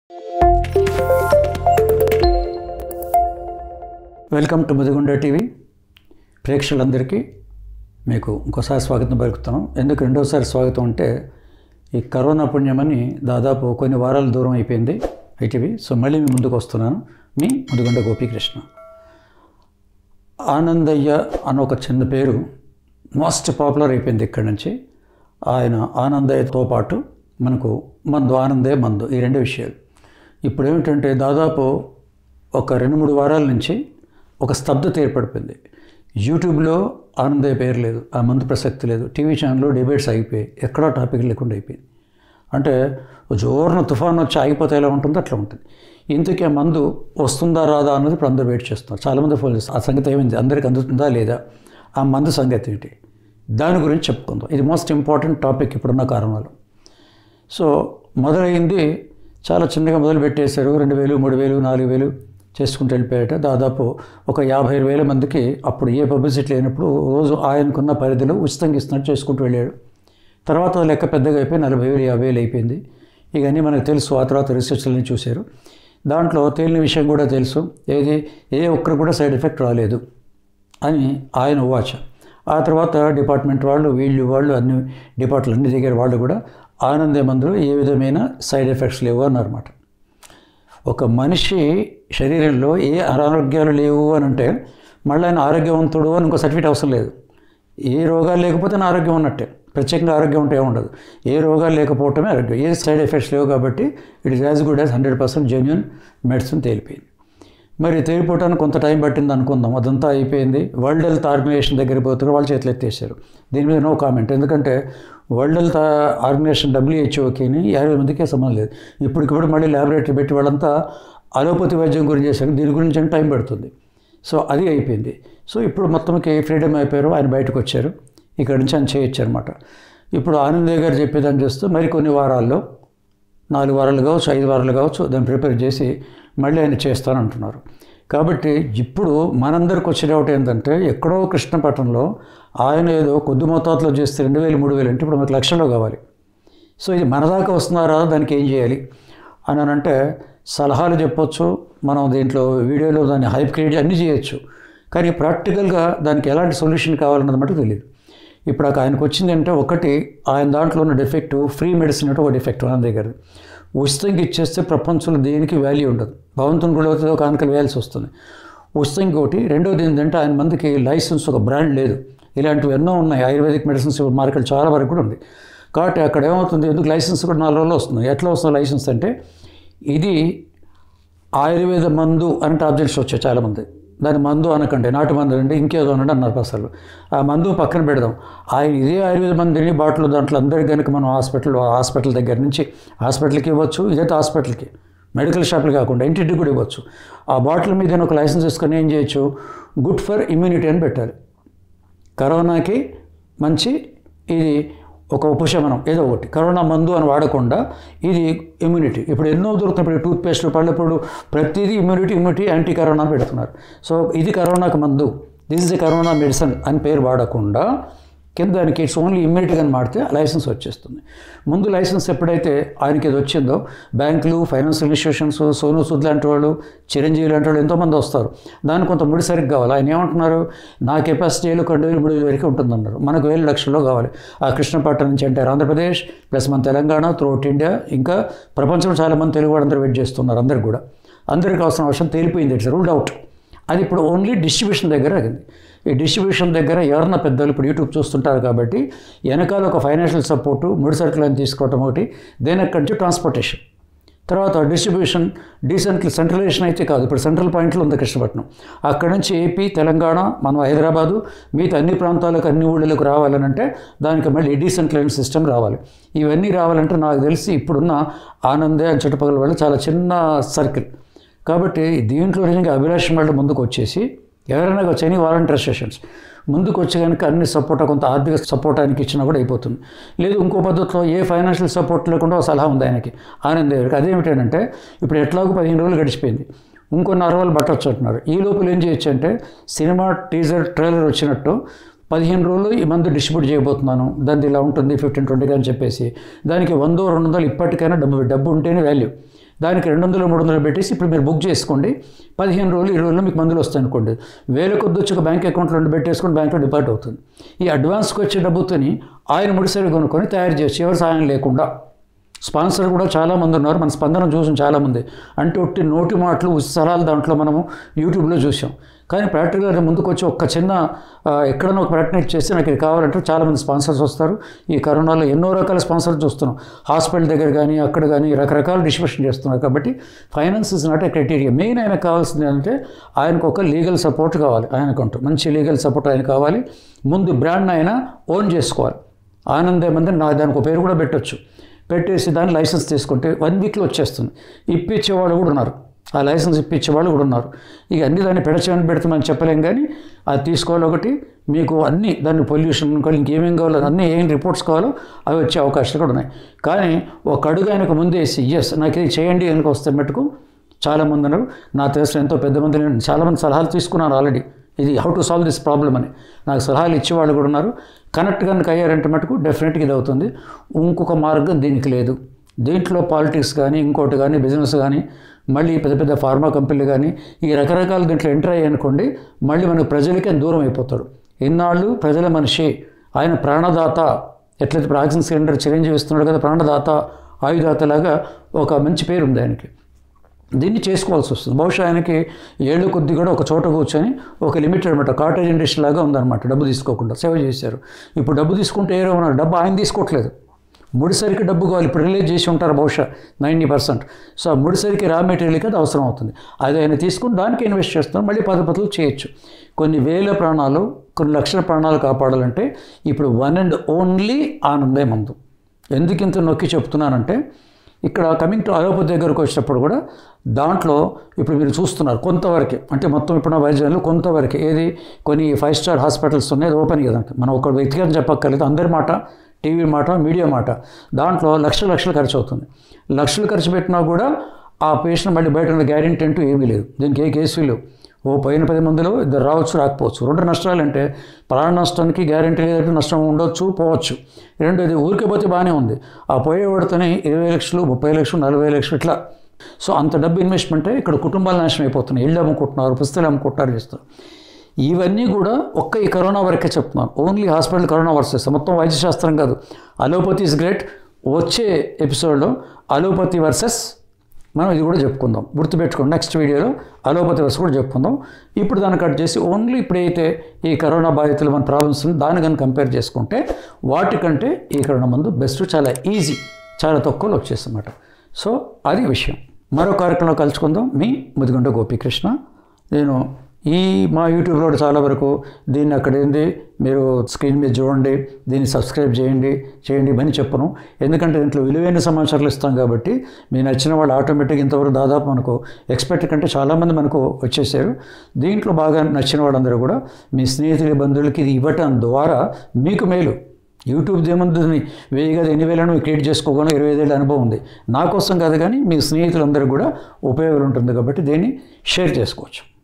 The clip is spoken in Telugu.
వెల్కమ్ టు ముదిగుండ టీవీ ప్రేక్షకులందరికీ మీకు ఇంకోసారి స్వాగతం పలుకుతున్నాం ఎందుకు రెండోసారి స్వాగతం అంటే ఈ కరోనా పుణ్యమని దాదాపు కొన్ని వారాల దూరం అయిపోయింది ఐటీవీ సో మళ్ళీ మీ ముందుకు వస్తున్నాను మీ ముదిగుండ గోపీకృష్ణ ఆనందయ్య అన్న ఒక చిన్న పేరు మోస్ట్ పాపులర్ అయిపోయింది ఇక్కడి నుంచి ఆయన ఆనందయ్యతో పాటు మనకు మందు ఆనందయ్య మందు ఈ రెండు విషయాలు ఇప్పుడు ఏమిటంటే దాదాపు ఒక రెండు మూడు వారాల నుంచి ఒక స్తబ్దత ఏర్పడిపోయింది యూట్యూబ్లో ఆనందయ్య పేరు లేదు ఆ మందు ప్రసక్తి లేదు టీవీ ఛానల్లో డిబేట్స్ ఆగిపోయాయి ఎక్కడా టాపిక్ లేకుండా అయిపోయింది అంటే జోరున తుఫాన్ వచ్చి ఆగిపోతే ఎలా ఉంటుందో అట్లా ఉంటుంది ఇంతకీ ఆ మందు వస్తుందా రాదా అన్నది ఇప్పుడు అందరూ వెయిట్ చేస్తున్నారు చాలామంది ఫోన్ చేస్తారు ఆ సంగతి ఏమైంది అందరికి అందుతుందా లేదా ఆ మందు సంగతి ఏంటి దాని గురించి చెప్పుకుందాం ఇది మోస్ట్ ఇంపార్టెంట్ టాపిక్ ఇప్పుడున్న కారణాలు సో మొదలైంది చాలా చిన్నగా మొదలు పెట్టేశారు రెండు వేలు మూడు వేలు నాలుగు వేలు చేసుకుంటూ వెళ్ళిపోయాట దాదాపు ఒక యాభై వేల మందికి అప్పుడు ఏ పబ్లిసిటీ లేనప్పుడు రోజు ఆయనకున్న పరిధిలో ఉచితంగా ఇస్తున్నట్టు చేసుకుంటూ వెళ్ళాడు తర్వాత లెక్క పెద్దగా అయిపోయి నలభై వేలు యాభై వేలు అయిపోయింది ఇక అన్నీ మనకు తెలుసు ఆ తర్వాత రీసెర్చ్లని చూశారు దాంట్లో తేలిన విషయం కూడా తెలుసు ఏది ఏ ఒక్కరు కూడా సైడ్ ఎఫెక్ట్ రాలేదు అని ఆయన వాచ్ ఆ తర్వాత డిపార్ట్మెంట్ వాళ్ళు వీళ్ళు వాళ్ళు అన్ని డిపార్ట్మెంట్ అన్ని దగ్గర వాళ్ళు కూడా ఆనందే మందులు ఏ విధమైన సైడ్ ఎఫెక్ట్స్ లేవు అన్నారన్నమాట ఒక మనిషి శరీరంలో ఏ అనారోగ్యాలు లేవు అని అంటే మళ్ళీ ఆయన ఆరోగ్యవంతుడు అని ఇంకో సర్టిఫికేట్ అవసరం లేదు ఏ రోగాలు లేకపోతే నా ఆరోగ్యం ఉన్నట్టే ప్రత్యేకంగా ఆరోగ్యం ఉంటే ఉండదు ఏ రోగాలు లేకపోవటమే ఆరోగ్యం ఏ సైడ్ ఎఫెక్ట్స్ లేవు కాబట్టి it is as good as hundred percent genuine medicine తేలిపోయింది మరి తేలిపోవటానికి కొంత టైం పట్టింది అనుకుందాం అదంతా అయిపోయింది వరల్డ్ హెల్త్ ఆర్గనైజేషన్ దగ్గర పోతున్నారు వాళ్ళు చేతులు ఎత్తేసారు దీని మీద నో కామెంట్ ఎందుకంటే వరల్డ్ హెల్త్ ఆర్గనైజేషన్ డబ్ల్యూహెచ్ఓకిని యాభై మందికే సంబంధం లేదు ఇప్పటికిప్పుడు మళ్ళీ ల్యాబొరేటరీ పెట్టి వాళ్ళంతా అలోపతి వైద్యం గురించి చేశారు దీని గురించి టైం పడుతుంది సో అది అయిపోయింది సో ఇప్పుడు మొత్తంకి ఫ్రీడమ్ అయిపోయారు ఆయన బయటకు వచ్చారు ఇక్కడ నుంచి ఆయన చేయొచ్చు అనమాట ఇప్పుడు ఆనందయ్య గారు చెప్పేదాన్ని చూస్తూ మరికొన్ని వారాల్లో నాలుగు వారాలు కావచ్చు ఐదు వారాలు కావచ్చు దాన్ని ప్రిపేర్ చేసి మళ్ళీ ఆయన చేస్తానంటున్నారు కాబట్టి ఇప్పుడు మనందరికి వచ్చే డౌట్ ఏంటంటే ఎక్కడో కృష్ణపట్నంలో ఆయన ఏదో కొద్ది మోతాదులో చేస్తే రెండు వేలు మూడు వేలు అంటే ఇప్పుడు మనకు లక్షల్లో కావాలి సో ఇది మన దాకా వస్తున్నారా దానికి ఏం చేయాలి అని అని అంటే సలహాలు చెప్పొచ్చు మనం దీంట్లో వీడియోలో దాన్ని హైప్ క్రియేట్ అన్నీ చేయొచ్చు కానీ ప్రాక్టికల్గా దానికి ఎలాంటి సొల్యూషన్ కావాలన్నది మటుకు తెలియదు ఇప్పుడు అక్కడ ఆయనకు వచ్చింది అంటే ఒకటి ఆయన దాంట్లో ఉన్న డిఫెక్ట్ ఫ్రీ మెడిసిన్ అంటే ఒక డిఫెక్ట్ మన దగ్గర ఉచితంగా ఇచ్చేస్తే ప్రపంచంలో దేనికి వాల్యూ ఉండదు భగవంతుని కూడా అవుతుందో కానుకలు వేయాల్సి వస్తుంది ఉచితంగా ఒకటి రెండోది ఏంటంటే ఆయన మందికి లైసెన్స్ ఒక బ్రాండ్ లేదు ఇలాంటివి ఎన్నో ఉన్నాయి ఆయుర్వేదిక్ మెడిసిన్స్ మార్కెట్ చాలా వరకు కూడా ఉంది కాబట్టి అక్కడ ఏమవుతుంది ఎందుకు లైసెన్స్ కూడా నాలుగు రోజులు వస్తుంది ఎట్లా వస్తుంది లైసెన్స్ అంటే ఇది ఆయుర్వేద మందు అంటే ఆబ్జెక్ట్స్ వచ్చాయి చాలామంది దాని మందు అనకండి నాటు మందు అండి ఇంకేదో అనండి అన్నారు అసలు ఆ మందు పక్కన పెడదాం ఆయన ఇదే ఆయుర్వేద మందుని బాటిల్ దాంట్లో అందరికి కనుక మనం హాస్పిటల్ హాస్పిటల్ దగ్గర నుంచి హాస్పిటల్కి ఇవ్వచ్చు ఇదైతే హాస్పిటల్కి మెడికల్ షాప్లు కాకుండా ఇంటింటికి కూడా ఇవ్వచ్చు ఆ బాటిల్ మీద ఒక లైసెన్స్ తీసుకొని ఏం చేయొచ్చు గుడ్ ఫర్ ఇమ్యూనిటీ అని పెట్టాలి కరోనాకి మంచి ఇది ఒక ఉపశమనం ఏదో ఒకటి కరోనా మందు అని వాడకుండా ఇది ఇమ్యూనిటీ ఇప్పుడు ఎన్నో దొరుకుతున్నాయి ఇప్పుడు టూత్పేస్ట్లు పళ్ళప్పుడు ప్రతిదీ ఇమ్యూనిటీ ఇమ్యూనిటీ యాంటీ కరోనా అని పెడుతున్నారు సో ఇది కరోనాకి మందు దిస్ ఇస్ కరోనా మెడిసిన్ అని పేరు వాడకుండా కింద దానికి ఇట్స్ ఓన్లీ ఇమ్మీడియట్గా మాడితే లైసెన్స్ వచ్చేస్తుంది ముందు లైసెన్స్ ఎప్పుడైతే ఆయనకి ఇది వచ్చిందో బ్యాంకులు ఫైనాన్షియల్ ఇన్స్టిట్యూషన్స్ సోను సూద్ లాంటి వాళ్ళు చిరంజీవి లాంటి వాళ్ళు ఎంతోమంది వస్తారు దానికి కొంత ముడి సరిగ్గా కావాలి ఆయన ఏమంటున్నారు నా కెపాసిటీలో రెండు వేలు మూడు వేలు వరకు ఉంటుందన్నారు మనకు వేల లక్షల్లో కావాలి ఆ కృష్ణపట్నం నుంచి అంటే ఆంధ్రప్రదేశ్ ప్లస్ మన తెలంగాణ త్రూఅవుట్ ఇండియా ఇంకా ప్రపంచంలో చాలామంది తెలుగు వాళ్ళందరూ వెయిట్ చేస్తున్నారు అందరికి కూడా అందరికి అవసరం అవసరం తేలిపోయింది ఇట్స్ రూల్డ్ అవుట్ అది ఇప్పుడు ఓన్లీ డిస్ట్రిబ్యూషన్ దగ్గర ఆగింది ఈ డిస్ట్రిబ్యూషన్ దగ్గర ఎవరన్నా పెద్దలు ఇప్పుడు యూట్యూబ్ చూస్తుంటారు కాబట్టి వెనకాల ఒక ఫైనాన్షియల్ సపోర్టు ముడి సరుకులను తీసుకోవటం ఒకటి దేని అక్కడి నుంచి ట్రాన్స్పోర్టేషన్ తర్వాత డిస్ట్రిబ్యూషన్ డీసెంట్ సెంట్రలైజేషన్ అయితే కాదు ఇప్పుడు సెంట్రల్ పాయింట్లో ఉంది కృష్ణపట్నం అక్కడ నుంచి ఏపీ తెలంగాణ మనం హైదరాబాదు మిగతా అన్ని ప్రాంతాలకు అన్ని ఊళ్ళలకు రావాలనంటే దానికి మళ్ళీ డీసెంట్రలైజ్ సిస్టమ్ రావాలి ఇవన్నీ రావాలంటే నాకు తెలిసి ఇప్పుడున్న ఆనందే అని చుట్టుపక్కల వాళ్ళు చాలా చిన్న సర్కిల్ కాబట్టి దీంట్లో నిజంగా అభిలాషం వాళ్ళు ముందుకు వచ్చేసి ఎవరైనా వచ్చని వాలంటీర్ సెషన్స్ ముందుకు వచ్చి కనుక అన్ని సపోర్ట్ కొంత ఆర్థిక సపోర్ట్ ఆయనకి ఇచ్చినా కూడా అయిపోతుంది లేదు ఇంకో పద్ధతిలో ఏ ఫైనాన్షియల్ సపోర్ట్ లేకుండా ఒక సలహా ఉంది ఆయనకి ఆనంద్ గారికి అదేమిటంటే ఇప్పుడు ఎట్లాగో పదిహేను రోజులు గడిచిపోయింది ఇంకొన్ని అరవలు పట్టొచ్చు అంటున్నారు ఈ లోపల ఏం చేయొచ్చు అంటే సినిమా టీజర్ ట్రైలర్ వచ్చినట్టు పదిహేను రోజులు ఈ మందు డిస్ట్రిబ్యూట్ చేయబోతున్నాను దాన్ని ఇలా ఉంటుంది ఫిఫ్టీన్ ట్వంటీగా అని చెప్పేసి దానికి వందో రెండు వందలు ఇప్పటికైనా డబ్బు డబ్బు ఉంటేనే వాల్యూ దానికి రెండు వందలు మూడు వందలు పెట్టేసి ఇప్పుడు మీరు బుక్ చేసుకోండి పదిహేను రోజులు ఇరవై రోజులు మీకు మందులు వస్తాయి అనుకోండి వేల కొద్ది వచ్చి ఒక బ్యాంక్ అకౌంట్లో రెండు పెట్టేసుకొని బ్యాంక్లో డిపాజిట్ అవుతుంది ఈ అడ్వాన్స్కి వచ్చే డబ్బుతోని ఆయన ముడిసరి కొనుక్కొని తయారు చేయొచ్చు ఎవరి సాయం లేకుండా స్పాన్సర్ కూడా చాలామంది ఉన్నారు మన స్పందన చూసాం చాలామంది అంటే ఒట్టి నోటి మాటలు సలహాలు దాంట్లో మనము యూట్యూబ్లో చూసాం కానీ ప్రాక్టికల్గా ముందుకు వచ్చి ఒక్క చిన్న ఆ, ఎక్కడైనా ఒక ప్రకటన చేస్తే నాకు ఇది కావాలంటే చాలామంది స్పాన్సర్స్ వస్తారు ఈ కరోనాలో ఎన్నో రకాల స్పాన్సర్స్ చూస్తున్నాం హాస్పిటల్ దగ్గర కానీ అక్కడ కానీ రకరకాల డిస్ట్రిబ్యూషన్ చేస్తున్నారు కాబట్టి finance is not a criteria main ఆయనకు కావాల్సింది ఏంటంటే ఆయనకు ఒక లీగల్ సపోర్ట్ కావాలి ఆయనకంటూ మంచి లీగల్ సపోర్ట్ ఆయన కావాలి ముందు బ్రాండ్ ఆయన ఓన్ చేసుకోవాలి ఆనందేమంది నా దానికి ఒక పేరు కూడా పెట్టొచ్చు పెట్టేసి దాన్ని లైసెన్స్ తీసుకుంటే వన్ వీక్లో వచ్చేస్తుంది ఇప్పించేవాళ్ళు కూడా ఉన్నారు ఆ లైసెన్స్ ఇప్పించేవాళ్ళు కూడా ఉన్నారు ఇక అన్ని దాన్ని పెడచేయని పెడతామని చెప్పలేం కానీ అది తీసుకోవాలి ఒకటి మీకు అన్ని దాన్ని పొల్యూషన్ ఇంకేమేం కావాలో అన్నీ ఏం రిపోర్ట్స్ కావాలో అవి వచ్చే అవకాశాలు కూడా ఉన్నాయి కానీ ఒక అడుగు ఆయనకు ముందేసి ఎస్ నాకు ఇది చేయండి కనుక వస్తే మటుకు చాలామంది ఉన్నారు నా తెలిసిన ఎంతో పెద్ద మంది నేను చాలామంది సలహాలు తీసుకున్నారు ఆల్రెడీ ఇది how to solve this problem అని నాకు సలహాలు ఇచ్చేవాళ్ళు కూడా ఉన్నారు కనెక్ట్ కనుక అయ్యారంటే మటుకు డెఫినెట్గా ఇది అవుతుంది ఇంకొక మార్గం దీనికి లేదు దీంట్లో పాలిటిక్స్ కానీ ఇంకోటి కానీ బిజినెస్ కానీ మళ్ళీ పెద్ద పెద్ద ఫార్మా కంపెనీలు కానీ ఈ రకరకాల దీంట్లో ఎంటర్ అయ్యాయనుకోండి మళ్ళీ మనకు ప్రజలకే దూరం అయిపోతాడు ఇన్నాళ్ళు ప్రజల మనిషి ఆయన ప్రాణదాత ఎట్లయితే ఇప్పుడు ఆక్సిజన్ సిలిండర్ చిరంజీవి ఇస్తున్నాడు కదా ప్రాణదాత ఆయుధాతలాగా ఒక మంచి పేరు ఉంది ఆయనకి దీన్ని చేసుకోవాల్సి వస్తుంది బహుశా ఆయనకి ఏళ్ళు కొద్ది కూడా ఒక చోట కూర్చొని ఒక లిమిటెడ్ అనమాట కాటేజ్ ఇండస్ట్రీ లాగా ఉందన్నమాట డబ్బు తీసుకోకుండా సేవ చేశారు ఇప్పుడు డబ్బు తీసుకుంటే ఏదో ఉన్నారు డబ్బు ఆయన తీసుకోవట్లేదు ముడిసరికి డబ్బు కావాలి ఇప్పుడు రిలీజ్ చేసి ఉంటారు బహుశా నైంటీ పర్సెంట్ సో ఆ ముడిసరికి రా మెటీరియల్కి అది అవసరం అవుతుంది అది ఆయన తీసుకుని దానికి ఇన్వెస్ట్ చేస్తాం మళ్ళీ పది పదులు చేయొచ్చు కొన్ని వేల ప్రాణాలు కొన్ని లక్షల ప్రాణాలు కాపాడాలంటే ఇప్పుడు వన్ అండ్ ఓన్లీ ఆనందే మందు ఎందుకు ఇంత నొక్కి చెప్తున్నానంటే ఇక్కడ కమింగ్ టు అలోపతి దగ్గరకు వచ్చినప్పుడు కూడా దాంట్లో ఇప్పుడు మీరు చూస్తున్నారు కొంతవరకే అంటే మొత్తం ఇప్పుడు నా వైద్యంలో కొంతవరకే ఏది కొన్ని ఫైవ్ స్టార్ హాస్పిటల్స్ ఉన్నాయి అది ఓపెన్ కదా మనం ఒక వ్యక్తిగతం చెప్పక్కర్లేదు అందరి మాట టీవీ మాట మీడియా మాట దాంట్లో లక్షల లక్షలు ఖర్చు అవుతుంది లక్షలు ఖర్చు పెట్టినా కూడా ఆ పేషెంట్ మళ్ళీ బయట ఉన్న గ్యారెంటీ అంటూ ఏమీ లేదు దీనికి ఏ కేసు లేవు ఓ పైన పది మందిలో ఇద్దరు రావచ్చు రాకపోవచ్చు రెండు నష్టాలు అంటే ప్రాణ నష్టానికి గ్యారెంటీ లేదంటే నష్టం ఉండొచ్చు పోవచ్చు రెండోది ఊరికే పోతే బాగానే ఉంది ఆ పోయేవాడితోనే ఇరవై లక్షలు ముప్పై లక్షలు నలభై లక్షలు ఇట్లా సో అంత డబ్బు ఇన్వెస్ట్మెంటే ఇక్కడ కుటుంబాలు నాశనం అయిపోతున్నాయి ఇళ్ళు అమ్ముకుంటున్నారు పుస్తకాలు అమ్ముకుంటున్నారు చేస్తారు ఇవన్నీ కూడా ఒక్క ఈ కరోనా వరకే చెప్తున్నాను ఓన్లీ హాస్పిటల్ కరోనా వర్సెస్ మొత్తం వైద్యశాస్త్రం కాదు అలోపతి ఇస్ గ్రేట్ వచ్చే ఎపిసోడ్లో అలోపతి వర్సెస్ మనం ఇది కూడా చెప్పుకుందాం గుర్తుపెట్టుకోండి నెక్స్ట్ వీడియోలో అలోపతి వర్స్ కూడా చెప్పుకుందాం ఇప్పుడు దాన్ని కట్ చేసి ఓన్లీ ఇప్పుడైతే ఈ కరోనా బాధితులు మన ప్రాబ్లమ్స్ దాన్ని కానీ కంపేర్ చేసుకుంటే వాటికంటే ఈ కరోనా మందు బెస్ట్ చాలా ఈజీ చాలా తక్కువలో వచ్చేస్తన్నమాట సో అది విషయం మరో కార్యక్రమంలో కలుసుకుందాం మీ ముదిగొండ గోపీకృష్ణ నేను ఈ మా యూట్యూబ్లో కూడా చాలా వరకు దీన్ని అక్కడ ఏంది మీరు స్క్రీన్ మీద చూడండి దీన్ని సబ్స్క్రైబ్ చేయండి చేయండి అని చెప్పను ఎందుకంటే దీంట్లో విలువైన సమాచారాలు ఇస్తాం కాబట్టి మీ నచ్చిన వాళ్ళు ఆటోమేటిక్ ఇంతవరకు దాదాపు మనకు ఎక్స్పెక్ట్ కంటే చాలామంది మనకు వచ్చేసారు దీంట్లో బాగా నచ్చిన వాళ్ళందరూ కూడా మీ స్నేహితుల బంధువులకి ఇది ఇవ్వటం ద్వారా మీకు మేలు యూట్యూబ్ ఏముంది వెయ్యి కదా ఎన్ని వేలను క్రియేట్ చేసుకోగలను ఇరవై ఐదేళ్ళ అనుభవం ఉంది నా కోసం కాదు కానీ మీ స్నేహితులందరూ కూడా ఉపయోగం ఉంటుంది కాబట్టి దీన్ని షేర్ చేసుకోవచ్చు